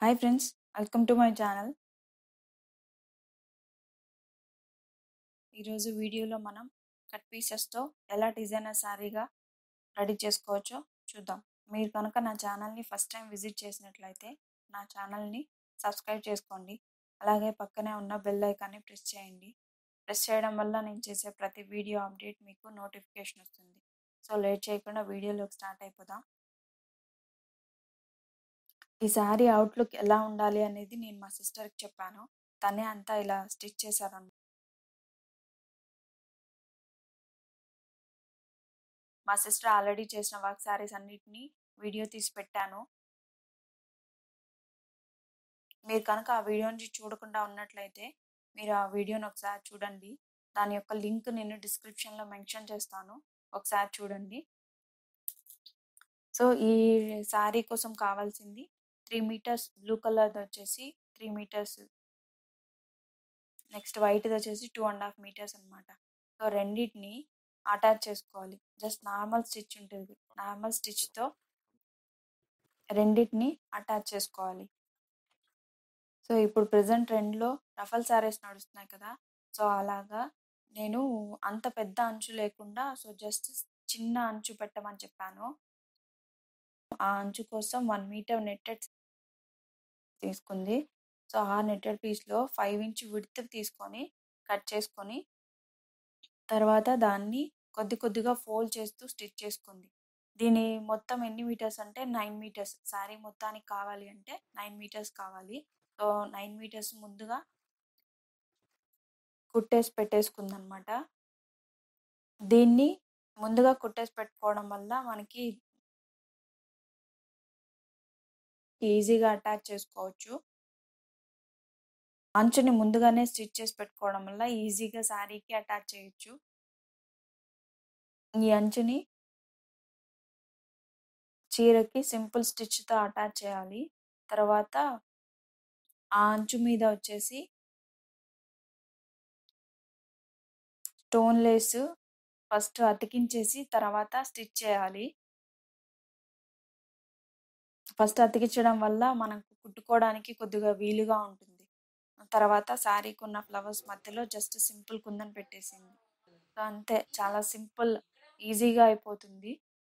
hi friends welcome to my channel ఈరోజు వీడియోలో మనం కట్ పీసెస్తో ఎలా డిజైనర్ శారీగా రెడీ చేసుకోవచ్చో చూద్దాం మీరు కనుక నా ఛానల్ని ఫస్ట్ టైం విజిట్ చేసినట్లయితే నా ఛానల్ని సబ్స్క్రైబ్ చేసుకోండి అలాగే పక్కనే ఉన్న బెల్ ఐకాన్ని ప్రెస్ చేయండి ప్రెస్ చేయడం వల్ల నేను చేసే ప్రతి వీడియో అప్డేట్ మీకు నోటిఫికేషన్ వస్తుంది సో లేట్ చేయకుండా వీడియోలోకి స్టార్ట్ అయిపోదాం ఈ శారీ అవుట్లుక్ ఎలా ఉండాలి అనేది నేను మా సిస్టర్కి చెప్పాను తనే అంతా ఇలా స్టిచ్ చేశారన్న మా సిస్టర్ ఆల్రెడీ చేసిన వర్క్ శారీస్ అన్నిటినీ వీడియో తీసి పెట్టాను మీరు కనుక ఆ వీడియోని చూడకుండా ఉన్నట్లయితే మీరు ఆ వీడియోని ఒకసారి చూడండి దాని యొక్క లింక్ నేను డిస్క్రిప్షన్లో మెన్షన్ చేస్తాను ఒకసారి చూడండి సో ఈ శారీ కోసం కావాల్సింది త్రీ మీటర్స్ బ్లూ కలర్ది వచ్చేసి త్రీ మీటర్స్ నెక్స్ట్ వైట్ది వచ్చేసి టూ అండ్ హాఫ్ మీటర్స్ అనమాట సో రెండింటిని అటాచ్ చేసుకోవాలి జస్ట్ నార్మల్ స్టిచ్ ఉంటుంది నార్మల్ స్టిచ్తో రెండింటిని అటాచ్ చేసుకోవాలి సో ఇప్పుడు ప్రజెంట్ ట్రెండ్లో రఫల్ శారీస్ నడుస్తున్నాయి కదా సో అలాగా నేను అంత పెద్ద అంచు లేకుండా సో జస్ట్ చిన్న అంచు పెట్టమని చెప్పాను ఆ అంచు కోసం వన్ మీటర్ నెట్టెడ్ తీసుకుంది సో ఆ నెట్టెడ్ పీస్లో ఫైవ్ ఇంచ్ విడ్త్ తీసుకొని కట్ చేసుకొని తర్వాత దాన్ని కొద్ది కొద్దిగా ఫోల్డ్ చేస్తూ స్టిచ్ చేసుకుంది దీని మొత్తం ఎన్ని మీటర్స్ అంటే నైన్ మీటర్స్ శారీ మొత్తానికి కావాలి అంటే నైన్ మీటర్స్ కావాలి సో నైన్ మీటర్స్ ముందుగా కుట్టేసి పెట్టేసుకుంది అనమాట దీన్ని ముందుగా కుట్టేసి పెట్టుకోవడం వల్ల మనకి ఈజీగా అటాచ్ చేసుకోవచ్చు అంచుని ముందుగానే స్టిచ్ చేసి పెట్టుకోవడం వల్ల ఈజీగా శారీకి అటాచ్ చేయొచ్చు ఈ అంచుని చీరకి సింపుల్ స్టిచ్తో అటాచ్ చేయాలి తర్వాత ఆ అంచు మీద వచ్చేసి స్టోన్ లేస్ ఫస్ట్ అతికించేసి తర్వాత స్టిచ్ చేయాలి ఫస్ట్ అతికించడం వల్ల మనకు కుట్టుకోవడానికి కొద్దిగా వీలుగా ఉంటుంది తర్వాత శారీకి ఉన్న ఫ్లవర్స్ మధ్యలో జస్ట్ సింపుల్ కుందన్ పెట్టేసింది సో అంతే చాలా సింపుల్ ఈజీగా అయిపోతుంది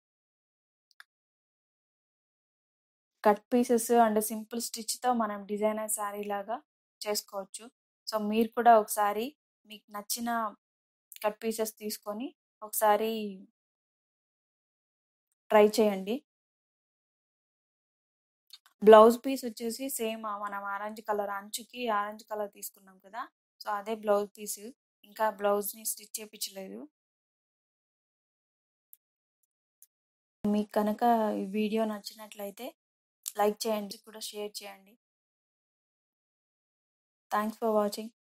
కట్ పీసెస్ అండ్ సింపుల్ స్టిచ్తో మనం డిజైనర్ శారీ లాగా చేసుకోవచ్చు సో మీరు కూడా ఒకసారి మీకు నచ్చిన కట్ పీసెస్ తీసుకొని ఒకసారి ట్రై చేయండి బ్లౌజ్ పీస్ వచ్చేసి సేమ్ మనం ఆరెంజ్ కలర్ అంచుకి ఆరెంజ్ కలర్ తీసుకున్నాం కదా సో అదే బ్లౌజ్ పీస్ ఇంకా బ్లౌజ్ని స్టిచ్ చేయించలేదు మీకు కనుక ఈ వీడియో నచ్చినట్లయితే లైక్ చేయండి కూడా షేర్ చేయండి థ్యాంక్స్ ఫర్ వాచింగ్